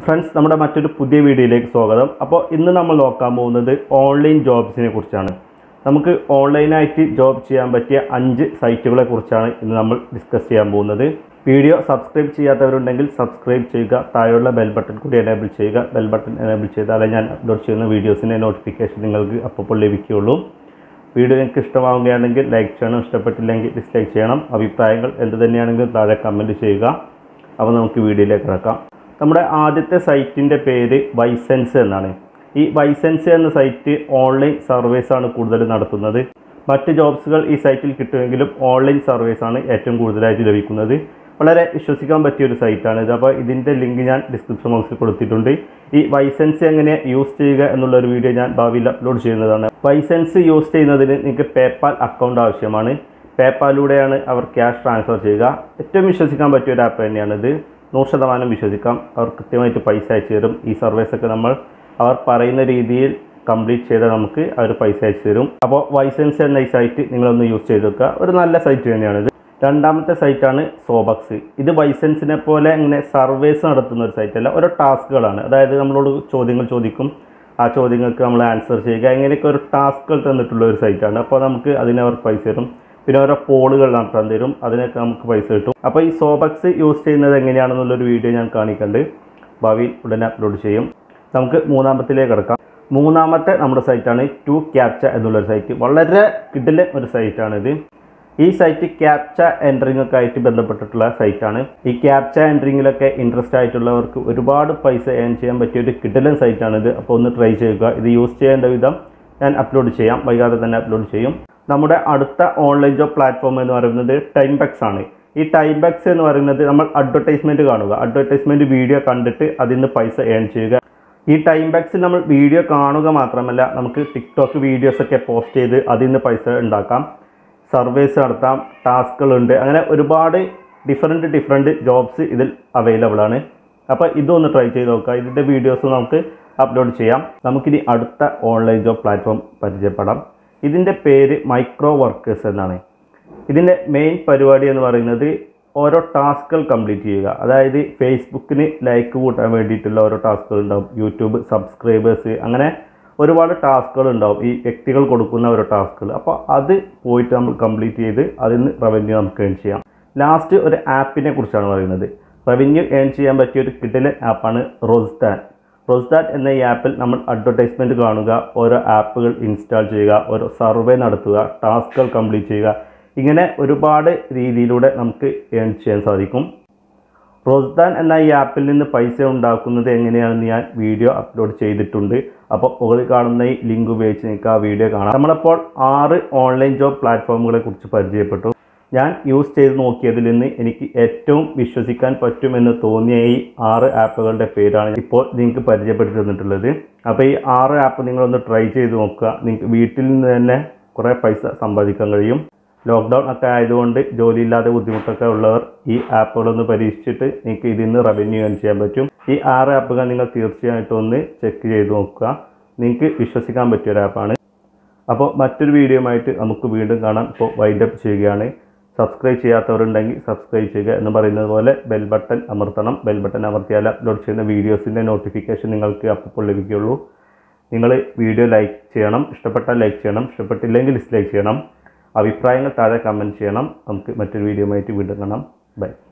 friends നമ്മുടെ മറ്റൊരു പുതിയ വീഡിയോയിലേക്ക് സ്വാഗതം അപ്പോൾ ഇന്ന് നമ്മൾ നോക്കാൻ പോകുന്നത് ഓൺലൈൻ ജോബ്സിനെ കുറിച്ചാണ് നമുക്ക് ഓൺലൈനായിട്ട് ജോബ് ചെയ്യാൻ പറ്റിയ അഞ്ച് സൈറ്റുകളെ കുറിച്ചാണ് ഇന്ന് നമ്മൾ ഡിസ്കസ് ചെയ്യാൻ പോകുന്നത് വീഡിയോ സബ്സ്ക്രൈബ് ചെയ്യാത്തവരുണ്ടെങ്കിൽ സബ്സ്ക്രൈബ് ചെയ്യുക താഴെയുള്ള ബെൽ ബട്ടൺ കൂടി എനേബിൾ ചെയ്യുക ബെൽ ബട്ടൺ എനേബിൾ ചെയ്താലേ ഞാൻ അപ്ലോഡ് ചെയ്യുന്ന വീഡിയോസിൻ്റെ നോട്ടിഫിക്കേഷൻ നിങ്ങൾക്ക് അപ്പോൾ ലഭിക്കുകയുള്ളൂ വീഡിയോ നിങ്ങൾക്ക് ഇഷ്ടമാവുകയാണെങ്കിൽ ലൈക്ക് ചെയ്യണം ഇഷ്ടപ്പെട്ടില്ലെങ്കിൽ ഡിസ്ലൈക്ക് ചെയ്യണം അഭിപ്രായങ്ങൾ എന്ത് തന്നെയാണെങ്കിലും താഴെ കമൻറ്റ് ചെയ്യുക അപ്പോൾ നമുക്ക് വീഡിയോയിലേക്ക് കിടക്കാം നമ്മുടെ ആദ്യത്തെ സൈറ്റിൻ്റെ പേര് വൈസെൻസ് എന്നാണ് ഈ വൈസെൻസ് എന്ന സൈറ്റ് ഓൺലൈൻ സർവീസാണ് കൂടുതൽ നടത്തുന്നത് മറ്റ് ജോബ്സുകൾ ഈ സൈറ്റിൽ കിട്ടുമെങ്കിലും ഓൺലൈൻ സർവീസാണ് ഏറ്റവും കൂടുതലായിട്ട് ലഭിക്കുന്നത് വളരെ വിശ്വസിക്കാൻ പറ്റിയ ഒരു സൈറ്റാണ് ഇത് അപ്പോൾ ഇതിൻ്റെ ലിങ്ക് ഞാൻ ഡിസ്ക്രിപ്ഷൻ ബോക്സിൽ കൊടുത്തിട്ടുണ്ട് ഈ വൈസെൻസ് എങ്ങനെ യൂസ് ചെയ്യുക എന്നുള്ള ഒരു വീഡിയോ ഞാൻ ഭാവിയിൽ അപ്ലോഡ് ചെയ്യുന്നതാണ് വൈസെൻസ് യൂസ് ചെയ്യുന്നതിന് നിങ്ങൾക്ക് പേപ്പാൽ അക്കൗണ്ട് ആവശ്യമാണ് പേപ്പാലിലൂടെയാണ് അവർ ക്യാഷ് ട്രാൻസ്ഫർ ചെയ്യുക ഏറ്റവും വിശ്വസിക്കാൻ പറ്റിയ ഒരു ആപ്പ് തന്നെയാണിത് നൂറ് ശതമാനം വിശ്വസിക്കാം അവർ കൃത്യമായിട്ട് പൈസ അയച്ചു തരും ഈ സർവീസൊക്കെ നമ്മൾ അവർ പറയുന്ന രീതിയിൽ കംപ്ലീറ്റ് ചെയ്താൽ നമുക്ക് അവർ പൈസ അയച്ചു തരും അപ്പോൾ വൈസെൻസ് എന്ന ഈ സൈറ്റ് നിങ്ങളൊന്ന് യൂസ് ചെയ്ത് വെക്കുക ഒരു നല്ല സൈറ്റ് തന്നെയാണിത് രണ്ടാമത്തെ സൈറ്റാണ് സോബക്സ് ഇത് വൈസെൻസിനെ പോലെ ഇങ്ങനെ സർവേസ് നടത്തുന്ന ഒരു സൈറ്റല്ല ഓരോ ടാസ്കുകളാണ് അതായത് നമ്മളോട് ചോദ്യങ്ങൾ ചോദിക്കും ആ ചോദ്യങ്ങൾക്ക് നമ്മൾ ആൻസർ ചെയ്യുക ഇങ്ങനെയൊക്കെ ഒരു ടാസ്കുകൾ തന്നിട്ടുള്ള ഒരു സൈറ്റാണ് അപ്പോൾ നമുക്ക് അതിന് അവർ പൈസ തരും പിന്നെ ഓരോ പോളുകൾ നടത്താൻ തരും അതിനൊക്കെ നമുക്ക് പൈസ കിട്ടും അപ്പോൾ ഈ സോബക്സ് യൂസ് ചെയ്യുന്നത് എങ്ങനെയാണെന്നുള്ളൊരു വീഡിയോ ഞാൻ കാണിക്കുന്നുണ്ട് ഭാവിയിൽ ഉടനെ അപ്ലോഡ് ചെയ്യും നമുക്ക് മൂന്നാമത്തിലേക്ക് കിടക്കാം മൂന്നാമത്തെ നമ്മുടെ സൈറ്റാണ് ടു ക്യാപ്ച എന്നുള്ളൊരു സൈറ്റ് വളരെ കിടിലെ ഒരു സൈറ്റാണിത് ഈ സൈറ്റ് ക്യാപ്ച എൻട്രിങ് ഒക്കെ ആയിട്ട് ബന്ധപ്പെട്ടിട്ടുള്ള സൈറ്റാണ് ഈ ക്യാപ്ച എൻട്രിങ്ങിലൊക്കെ ഇൻട്രസ്റ്റ് ആയിട്ടുള്ളവർക്ക് ഒരുപാട് പൈസ ഏൺ ചെയ്യാൻ പറ്റിയ ഒരു കിടിലൻ സൈറ്റാണിത് അപ്പോൾ ഒന്ന് ട്രൈ ചെയ്യുക ഇത് യൂസ് ചെയ്യേണ്ട വിധം ഞാൻ അപ്ലോഡ് ചെയ്യാം വൈകാതെ തന്നെ അപ്ലോഡ് ചെയ്യും നമ്മുടെ അടുത്ത ഓൺലൈൻ ജോബ് പ്ലാറ്റ്ഫോം എന്ന് പറയുന്നത് ടൈംബെക്സ് ആണ് ഈ ടൈംബെക്സ് എന്ന് പറയുന്നത് നമ്മൾ അഡ്വർടൈസ്മെൻറ്റ് കാണുക അഡ്വർടൈസ്മെൻറ്റ് വീഡിയോ കണ്ടിട്ട് അതിൽ നിന്ന് പൈസ ഏൺ ചെയ്യുക ഈ ടൈംബെക്സിൽ നമ്മൾ വീഡിയോ കാണുക മാത്രമല്ല നമുക്ക് ടിക്ടോക്ക് വീഡിയോസൊക്കെ പോസ്റ്റ് ചെയ്ത് അതിൽ നിന്ന് പൈസ ഉണ്ടാക്കാം സർവേസ് നടത്താം ടാസ്കുകളുണ്ട് അങ്ങനെ ഒരുപാട് ഡിഫറെൻറ്റ് ഡിഫറെൻറ്റ് ജോബ്സ് ഇതിൽ അവൈലബിൾ ആണ് അപ്പോൾ ഇതൊന്ന് ട്രൈ ചെയ്ത് നോക്കുക ഇതിൻ്റെ വീഡിയോസ് നമുക്ക് അപ്ലോഡ് ചെയ്യാം നമുക്കിനി അടുത്ത ഓൺലൈൻ ജോബ് പ്ലാറ്റ്ഫോം പരിചയപ്പെടാം ഇതിൻ്റെ പേര് മൈക്രോ വർക്കേഴ്സ് എന്നാണ് ഇതിൻ്റെ മെയിൻ പരിപാടി എന്ന് പറയുന്നത് ഓരോ ടാസ്കുകൾ കംപ്ലീറ്റ് ചെയ്യുക അതായത് ഫേസ്ബുക്കിന് ലൈക്ക് കൂട്ടാൻ വേണ്ടിയിട്ടുള്ള ഓരോ ടാസ്കുകൾ ഉണ്ടാവും യൂട്യൂബ് സബ്സ്ക്രൈബേഴ്സ് അങ്ങനെ ഒരുപാട് ടാസ്കുകൾ ഉണ്ടാവും ഈ വ്യക്തികൾ കൊടുക്കുന്ന ഓരോ ടാസ്കുകൾ അപ്പോൾ അത് പോയിട്ട് നമ്മൾ കംപ്ലീറ്റ് ചെയ്ത് അതിൽ നിന്ന് റവന്യൂ നമുക്ക് ഏൺ ചെയ്യാം ലാസ്റ്റ് ഒരു ആപ്പിനെ കുറിച്ചാണ് പറയുന്നത് റവന്യൂ ഏൺ ചെയ്യാൻ പറ്റിയ ഒരു കിടിലൻ ആപ്പാണ് റോസ്റ്റാൻ റോസ്റ്റാറ്റ് എന്ന ഈ ആപ്പിൽ നമ്മൾ അഡ്വർടൈസ്മെൻറ്റ് കാണുക ഓരോ ആപ്പുകൾ ഇൻസ്റ്റാൾ ചെയ്യുക ഓരോ സർവേ നടത്തുക ടാസ്കുകൾ കംപ്ലീറ്റ് ചെയ്യുക ഇങ്ങനെ ഒരുപാട് രീതിയിലൂടെ നമുക്ക് ഏൺ ചെയ്യാൻ സാധിക്കും റോസ്ദാൻ എന്ന ഈ ആപ്പിൽ നിന്ന് പൈസ ഉണ്ടാക്കുന്നത് എങ്ങനെയാണെന്ന് ഞാൻ വീഡിയോ അപ്ലോഡ് ചെയ്തിട്ടുണ്ട് അപ്പോൾ മുകളിൽ കാണുന്ന ഈ ലിങ്ക് ഉപയോഗിച്ച് നിങ്ങൾക്ക് ആ വീഡിയോ കാണാം നമ്മളപ്പോൾ ആറ് ഓൺലൈൻ ജോബ് പ്ലാറ്റ്ഫോമുകളെ കുറിച്ച് പരിചയപ്പെട്ടു ഞാൻ യൂസ് ചെയ്ത് നോക്കിയതിൽ നിന്ന് എനിക്ക് ഏറ്റവും വിശ്വസിക്കാൻ പറ്റുമെന്ന് തോന്നിയ ഈ ആറ് ആപ്പുകളുടെ പേരാണ് ഇപ്പോൾ നിങ്ങൾക്ക് പരിചയപ്പെടുത്തി തന്നിട്ടുള്ളത് അപ്പോൾ ഈ ആറ് ആപ്പ് നിങ്ങളൊന്ന് ട്രൈ ചെയ്ത് നോക്കുക നിങ്ങൾക്ക് വീട്ടിൽ നിന്ന് തന്നെ കുറേ പൈസ സമ്പാദിക്കാൻ കഴിയും ലോക്ക്ഡൗൺ ഒക്കെ ആയതുകൊണ്ട് ജോലിയില്ലാതെ ബുദ്ധിമുട്ടൊക്കെ ഉള്ളവർ ഈ ആപ്പുകളൊന്ന് പരീക്ഷിച്ചിട്ട് നിങ്ങൾക്ക് ഇതിൽ നിന്ന് റവന്യൂ ഏൺ ചെയ്യാൻ പറ്റും ഈ ആറ് ആപ്പുകൾ നിങ്ങൾ തീർച്ചയായിട്ടും ഒന്ന് ചെക്ക് ചെയ്ത് നോക്കുക നിങ്ങൾക്ക് വിശ്വസിക്കാൻ പറ്റിയ ഒരു ആപ്പാണ് അപ്പോൾ മറ്റൊരു വീഡിയോയുമായിട്ട് നമുക്ക് വീണ്ടും കാണാം ഇപ്പോൾ വൈൻഡപ്പ് ചെയ്യുകയാണ് സബ്സ്ക്രൈബ് ചെയ്യാത്തവരുണ്ടെങ്കിൽ സബ്സ്ക്രൈബ് ചെയ്യുക എന്ന് പറയുന്നത് പോലെ ബെൽ ബട്ടൺ അമർത്തണം ബെൽ ബട്ടൺ അമർത്തിയാൽ അപ്ലോഡ് ചെയ്യുന്ന വീഡിയോസിൻ്റെ നോട്ടിഫിക്കേഷൻ നിങ്ങൾക്ക് അപ്പോൾ ലഭിക്കുകയുള്ളൂ നിങ്ങൾ വീഡിയോ ലൈക്ക് ചെയ്യണം ഇഷ്ടപ്പെട്ടാൽ ലൈക്ക് ചെയ്യണം ഇഷ്ടപ്പെട്ടില്ലെങ്കിൽ ഡിസ്ലൈക്ക് ചെയ്യണം അഭിപ്രായങ്ങൾ താഴെ കമൻറ്റ് ചെയ്യണം നമുക്ക് മറ്റൊരു വീഡിയോയുമായിട്ട് വീണ്ടും കാണാം ബൈ